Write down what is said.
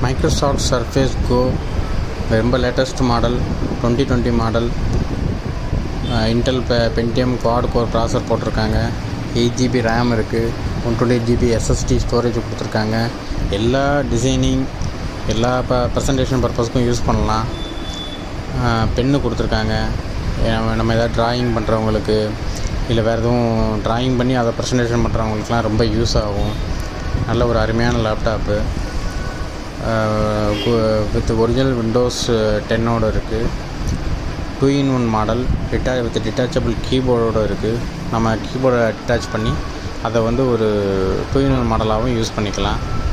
Microsoft Surface Go ரொம்ப latest model twenty twenty model Intel பெ Pentium quad core processor போட்டிருக்காங்க eight GB RAM இருக்குது one twenty eight GB SSD storage கொடுத்துருக்காங்க எல்லா designing எல்லா ப ப்ரெசன்டேஷன் பர்பஸ்க்கும் யூஸ் பண்ணலாம் பென்னு கொடுத்துருக்காங்க நம்ம நம்ம எதாவது ட்ராயிங் பண்ணுறவங்களுக்கு இல்லை வேறு எதுவும் ட்ராயிங் பண்ணி அதை ப்ரெசன்டேஷன் பண்ணுறவங்களுக்குலாம் ரொம்ப யூஸ் ஆகும் நல்ல ஒரு அருமையான லேப்டாப்பு வித் ஒரிஜினல் விண்டோஸ் டென்னோடு இருக்குது டூ இன் ஒன் மாடல் டிட்டா வித் டிட்டாச்சபிள் கீபோர்டோடு இருக்குது நம்ம கீபோர்டை அட்டாச் பண்ணி அதை வந்து ஒரு டூ இன் ஒன் மாடலாகவும் யூஸ் பண்ணிக்கலாம்